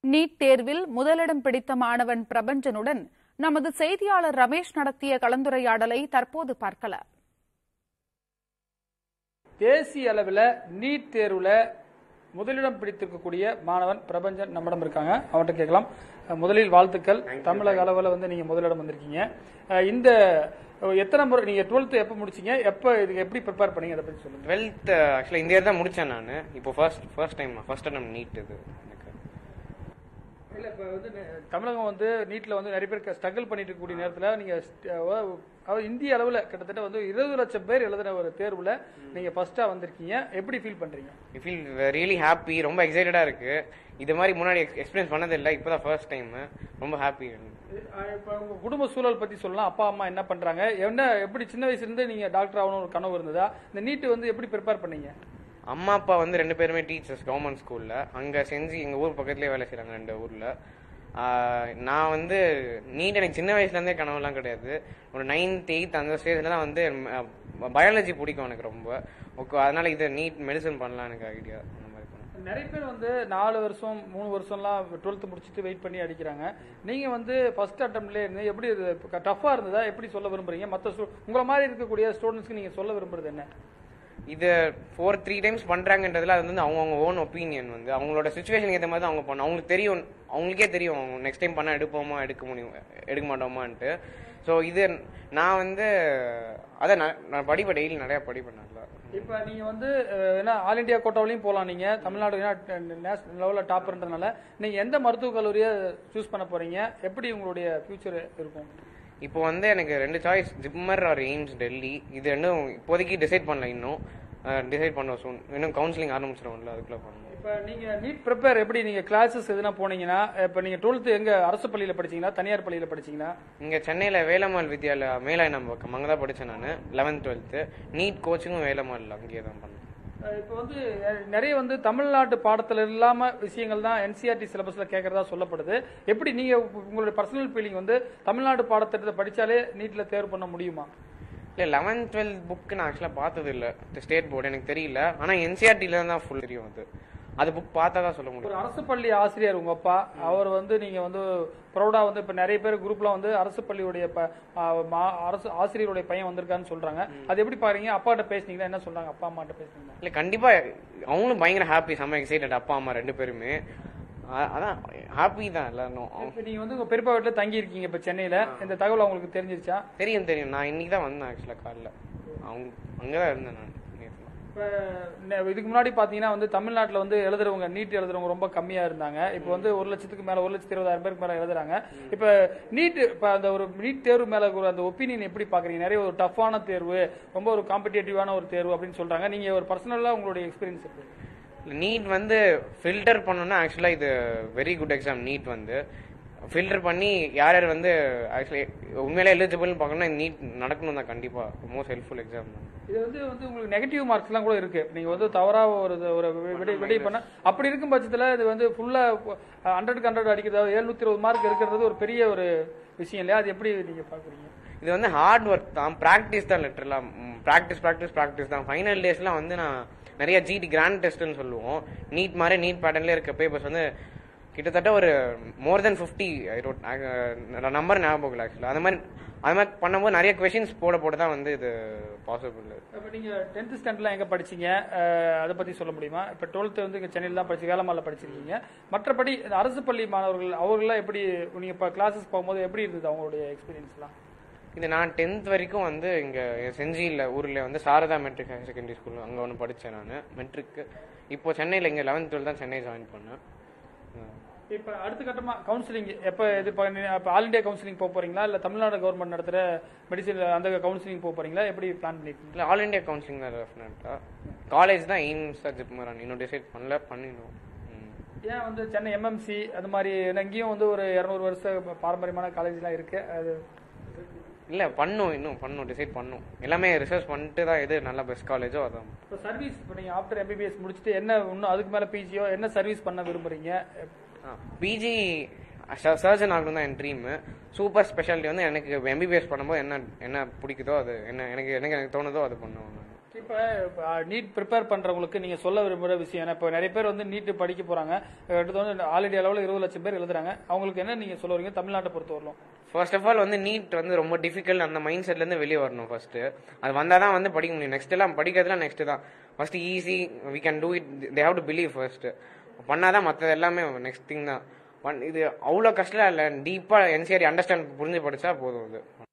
NEET தேர்வில் முதலிடம் பிடித்த மாணவன் பிரபஞ்சனுடன் நமது செய்தியாளர் ரமேஷ் நடத்திய கலந்துரையாடலை தற்போது பார்க்கலாம் தேசிய அளவில் நீட் தேர்வுல முதலிடம் பிடித்திருக்கக்கூடிய மாணவன் பிரபஞ்சன் நம்மிடம் இருக்காங்க அவர்கிட்ட கேட்கலாம் அஹ் முதலில் வாழ்த்துக்கள் தமிழக அளவில் வந்து நீங்க முதலிடம் வந்திருக்கீங்க அஹ் இந்த அஹ் எத்தனை முறை நீங்க டுவெல்த் எப்போ முடிச்சீங்க எப்போ இதுக்கு எப்படி ப்ரிப்பேர் பண்ணீங்க அதை பத்தி சொல்லுங்க டுவெல்த் ஆக்சுவலாக இந்த இயர் தான் முடித்தேன் நான் இப்போ first first time first time NEET இது எனக்கு இல்ல இப்ப வந்து நெ- தமிழகம் வந்து நீட்ல வந்து நிறைய பேர் ஸ்ட்ரகிள் பண்ணிட்டு இருக்கக்கூடிய நேரத்துல நீங்க st- அஹ் அதாவது இந்திய அளவுல கிட்டத்தட்ட வந்து இருபது லட்சம் பேர் எழுதின ஒரு தேர்வுல நீங்க ஃபர்ஸ்டா வந்திருக்கீங்க எப்படி ஃபீல் பண்றீங்க ஐ ஃபீல் ரியலி ஹாப்பி ரொம்ப எக்ஸைட்டடாக இருக்கு இது மாதிரி முன்னாடி எக்ஸ்பீரியன்ஸ் பண்ணது இல்லை இப்போ தான் ஃபர்ஸ்ட் டைம் ரொம்ப ஹாப்பி அஹ் இப்ப உங்க குடும்ப சூழல் பத்தி சொல்லலாம் அப்பா அம்மா என்ன பண்றாங்க என்ன எப்படி சின்ன வயசுல இருந்து நீங்க டாக்டர் ஆகணும் ஒரு கனவு இருந்ததா இந்த நீட் வந்து எப்படி ப்ரிப்பேர் பண்ணீங்க அம்மா அப்பா வந்து ரெண்டு பேருமே டீச்சர்ஸ் கவர்மெண்ட் ஸ்கூலில் அங்கே செஞ்சு எங்கள் ஊர் பக்கத்துலேயே வேலை செய்கிறாங்க ரெண்டு ஊரில் நான் வந்து நீட் எனக்கு சின்ன வயசுலேருந்தே கனவுலாம் கிடையாது ஒரு நைன்த் எயித் அந்த ஸ்டேஜில் தான் வந்து பயாலஜி பிடிக்கும் எனக்கு ரொம்ப ஓகே அதனால இதை நீட் மெடிசன் பண்ணலாம் எனக்கு ஐடியா அந்த மாதிரி பண்ணேன். நிறைய பேர் வந்து நாலு வருஷம் மூணு வருஷம்லாம் டுவெல்த் முடிச்சுட்டு வெயிட் பண்ணி அடிக்கிறாங்க நீங்க வந்து ஃபர்ஸ்ட் அட்டம்ப்ட்லேயே இருந்து எப்படி டஃபா இருந்ததா எப்படி சொல்ல விரும்புறீங்க மற்ற உங்களை மாதிரி இருக்கக்கூடிய ஸ்டூடெண்ட்ஸ்க்கு நீங்க சொல்ல விரும்புறது என்ன இது ஃபோர் த்ரீ டைம்ஸ் பண்றாங்கன்றதுல அது வந்து அவங்கவுங்க ஓன் ஒப்பீனியன் வந்து அவங்களோட சுச்சுவேஷனுக்கு ஏற்ற மாதிரி தான் அவங்க பண்ணணும் அவங்களுக்கு தெரியும் அவங்களுக்கே தெரியும் அவங்க நெக்ஸ்ட் டைம் பண்ண எடுப்போமா எடுக்க முடியும் எடுக்க மாட்டோமான்ட்டு ஸோ இது நான் வந்து அதான் நான் நான் படிப்பேன் டெய்லி நிறைய படிப்பேன் நல்லா இப்ப நீங்க வந்து அஹ், என்ன ஆல் இந்தியா கோட்டாவிலையும் போலாம் நீங்க தமிழ்நாடு நேஷனல் லெவலில் டாப்ன்றதுனால நீங்க எந்த மருத்துவக் கல்லூரியை சூஸ் பண்ண போறீங்க எப்படி உங்களுடைய ஃபியூச்சர் இருக்கும் இப்போ வந்து எனக்கு ரெண்டு choice JIPMER or AIIMS Delhi இது ரெண்டும் இப்போதைக்கு டிசைட் பண்ணல இன்னும் டிசைட் பண்ண soon இன்னும் கவுன்சிலிங் ஆரம்பிச்சிடும்ல அதுக்குள்ள பண்ணணும் இப்ப நீங்க நீட் ப்ரிப்பேர் எப்படி நீங்க கிளாஸஸ் எதுனா போனீங்கன்னா இப்ப நீங்க டுவெல்த் எங்க அரசு பள்ளியில படிச்சீங்களா தனியார் பள்ளியில படிச்சீங்களா இங்க சென்னையில வேலம்மாள் வித்யாலயா மேலாயினம் பக்கம் அங்கே தான் படித்தேன் நான் லெவன்த் டுவெல்த்து நீட் கோச்சிங்கும் வேலம்மாள் அங்கேயே தான் பண்ணேன் அஹ் இப்ப வந்து அஹ், நிறைய வந்து தமிழ்நாட்டு பாடத்துல இல்லாம விஷயங்கள் தான் என்சிஆர்டி சிலபஸ்ல கேட்கறதா சொல்லப்படுது எப்படி நீங்க உங்களுடைய பர்சனல் ஃபீலிங் வந்து தமிழ்நாடு பாடத்திட்டத்தை படிச்சாலே நீட்ல தேர்வு பண்ண முடியுமா இல்லை லெவன்த் டுவெல்த் புக்கு நான் ஆக்சுவலாக பார்த்தது இல்லை ஸ்டேட் போர்டு எனக்கு தெரியல ஆனால் என்சிஆர்டில தான் ஃபுல் தெரியும் அது அது புக் பார்த்தா தான் சொல்ல ஒரு முடியும் அரசு பள்ளி ஆசிரியர் உங்க அப்பா அவர் வந்து நீங்க வந்து ப்ரௌடா வந்து இப்ப நிறைய பேர் குரூப்ல வந்து அரசு பள்ளியுடைய ப- ஆ, மா- அரசு ஆசிரியருடைய பையன் வந்திருக்கான்னு சொல்றாங்க அது எப்படி பாருங்க அப்பாட்ட பேசுனீங்களா என்ன சொல்றாங்க அப்பா அம்மாட்ட பேசுனீங்களா இல்லை கண்டிப்பாக அவங்களும் பயங்கர ஹாப்பி செம்ம எக்ஸைட்டட் அப்பா அம்மா ரெண்டு பேருமே அ- அதான் ஹாப்பி தான் எல்லாரும் இப்ப நீங்க வந்து உங்க பெரியப்பா வீட்டுல தங்கி இருக்கீங்க இப்ப சென்னையில இந்த தகவல் உங்களுக்கு தெரிஞ்சிருச்சா தெரியும் தெரியும் நான் இன்னைக்கு தான் வந்தேன் ஆக்சுவலாக காலைல அவங்க அங்கே தான் இருந்தேன் நான் நேத்து. இப்ப நெ- இதுக்கு முன்னாடி பாத்தீங்கன்னா வந்து தமிழ்நாட்டுல வந்து எழுதுறவங்க நீட் எழுதுறவங்க ரொம்ப கம்மியா இருந்தாங்க இப்ப வந்து ஒரு லட்சத்துக்கு மேல ஒரு லட்சத்தி இருபதாயிரம் பேருக்கு மேல எழுதுறாங்க இப்ப நீட் இப்ப அந்த ஒரு நீட் தேர்வு மேல ஒரு அந்த ஒப்பீனியன் எப்படி பாக்குறீங்க நிறைய ஒரு டஃப்பான தேர்வு ரொம்ப ஒரு காம்படிட்டிவான ஒரு தேர்வு அப்படின்னு சொல்றாங்க நீங்க ஒரு பர்சனலா உங்களுடைய எக்ஸ்பீரியன்ஸ் எப்படி நீட் வந்து ஃபில்டர் பண்ணணும்னா ஆக்சுவலாக இது வெரி குட் எக்ஸாம் நீட் வந்து ஃபில்டர் பண்ணி யார் யார் வந்து ஆக்சுவலி உண்மையிலே எலிஜிபிள்னு பார்க்கணும்னா நீட் நடக்கணும் தான் கண்டிப்பாக மோஸ்ட் ஹெல்ப்ஃபுல் எக்ஸாம் தான் இது வந்து வந்து உங்களுக்கு நெகட்டிவ் மார்க்ஸ் எல்லாம் கூட இருக்கு நீங்க வந்து தவறா ஒரு ஒரு விடை விடை பண்ண அப்படி இருக்கும் பட்சத்துல இது வந்து ஃபுல்லா ஹண்ட்ரட் ஹண்ட்ரட் அடிக்கிறது எழுநூத்தி இருபது மார்க் இருக்கிறது ஒரு பெரிய ஒரு விஷயம் இல்லையா அது எப்படி நீங்க பாக்குறீங்க இது வந்து ஹார்ட் ஒர்க் தான் ப்ராக்டிஸ் தான் லிட்டரலாம் ப்ராக்டிஸ் ப்ராக்டிஸ் ப்ராக்டிஸ் தான் ஃபைனல் டேஸ்லாம் வந்து நான் நிறைய ஜிடி கிராண்ட் டெஸ்ட்னு சொல்லுவோம் நீட் மாதிரி நீட் பேட்டர்ன்ல இருக்க பேப்பர்ஸ் வந்து கிட்டத்தட்ட ஒரு மோர் தென் ஃபிஃப்டி நம்பர் ஞாபகம் இல்லை ஆக்சுவலாக அந்த மாதிரி அது மாதிரி பண்ணும்போது நிறைய கொஷின்ஸ் போட போட தான் வந்து இது பாசிபிள் இப்போ நீங்க டென்த் ஸ்டாண்டர்ட்லாம் எங்க படிச்சீங்க அஹ், அதை பத்தி சொல்ல முடியுமா இப்போ டுவெல்த் வந்து இங்க சென்னையில் தான் படிச்சு வேலம்மால படிச்சிருக்கீங்க மற்றபடி இந்த அரசு பள்ளி மாணவர்கள் அவர்கள்லாம் எப்படி நீங்க இப்போ கிளாஸஸ் போகும்போது எப்படி இருந்தது அவங்களுடைய எக்ஸ்பீரியன்ஸ்லாம் இது நான் டென்த் வரைக்கும் வந்து இங்கே செஞ்சியில் ஊரில் வந்து Sarada matric higher secondary school அங்கே ஒன்று படித்தேன் நான் மெட்ரிக்கு இப்போ சென்னையில் இங்கே லெவன்த் டுவெல் தான் சென்னை ஜாயின் பண்ணேன் அஹ் இப்போ அடுத்த கட்டமா கவுன்சிலிங் எப்போ இது இப்போ ஆல் இந்தியா கவுன்சிலிங் போக போறீங்களா இல்ல தமிழ்நாடு கவர்மெண்ட் நடத்துற மெடிசன் அந்த கவுன்சிலிங் போக போறீங்களா எப்படி பிளான் பண்ணிருக்கீங்க இல்லை ஆல் இண்டியா கவுன்சிலிங் தான் டெஃபினட்டாக காலேஜ் தான் எய்ம்ஸ் ஜிப்மரான் இன்னும் டிசைட் பண்ணல பண்ணிடணும் ம். ஏன் வந்து சென்னை எம்எம்சி அது மாதிரி ஏன்னா இங்கேயும் வந்து ஒரு இரநூறு வருஷ பாரம்பரியமான காலேஜ்லாம் இருக்கு அது இல்லை பண்ணும் இன்னும் பண்ணும் டிசைட் பண்ணும் எல்லாமே ரிசர்ச் பண்ணிட்டு தான் எது நல்ல பெஸ்ட் காலேஜோ அதான் இப்போ சர்வீஸ் இப்போ நீங்கள் ஆஃப்டர் எம்பிபிஎஸ் முடிச்சுட்டு என்ன இன்னும் அதுக்கு மேலே பிஜியோ என்ன சர்வீஸ் பண்ண விரும்புறீங்க பிஜி சர்ஜன் ஆகணும் தான் என் ட்ரீம் சூப்பர் ஸ்பெஷாலிட்டி வந்து எனக்கு எம்பிபிஎஸ் பண்ணும்போது என்ன என்ன பிடிக்குதோ அது என்ன எனக்கு எனக்கு எனக்கு தோணுதோ அது பண்ணுவேன் நான் இப்போ நீட் ப்ரிப்பேர் பண்றவங்களுக்கு நீங்க சொல்ல விரும்புற விஷயம் என்ன இப்போ நிறைய பேர் வந்து நீட் படிக்க போறாங்க அடுத்து வந்து ஆல் இண்டியா லெவலில் இருபது லட்சம் பேர் எழுதுறாங்க அவங்களுக்கு என்ன நீங்க சொல்ல வரீங்க தமிழ்நாட்டை பொறுத்த வரலாம் ஃபர்ஸ்ட் ஆஃப் ஆல் வந்து நீட் வந்து ரொம்ப டிஃபிகல்ட் அந்த மைண்ட் செட்ல இருந்து வெளியே வரணும் ஃபர்ஸ்ட் அது வந்தா தான் வந்து படிக்க முடியும் நெக்ஸ்ட் எல்லாம் படிக்கிறதுலாம் நெக்ஸ்ட் தான் first easy we can do it they have to believe first பண்ணாதான் மற்றது எல்லாமே நெக்ஸ்ட் திங் தான் One- இது அவ்வளோ கஷ்டம் இல்லை டீப்பாக என்சிஆர் அண்டர்ஸ்டாண்ட் புரிஞ்சு படிச்சா போதும் இது